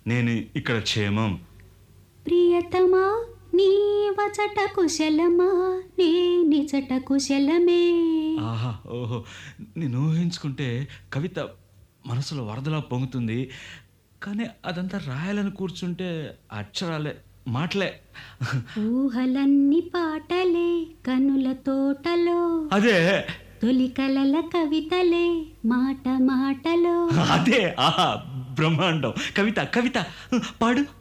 నేను ఇక్కడ క్షేమం ప్రియతమా నీ వచట కుశలమా నే నిజట కుశలమే ఆహా ఓహో నేను ఊహించుకుంటే కవిత మనసులో వరదలా పొంగుతుంది కానీ అదంతా రాయాలని కూర్చుంటే అక్షరాలే మాటలే ఊహలన్ని పాటలే కనుల తోటలో అదే తొలి కలల కవితలే మాట మాటలో అదే ఆహా బ్రహ్మాండం కవిత కవిత పాడు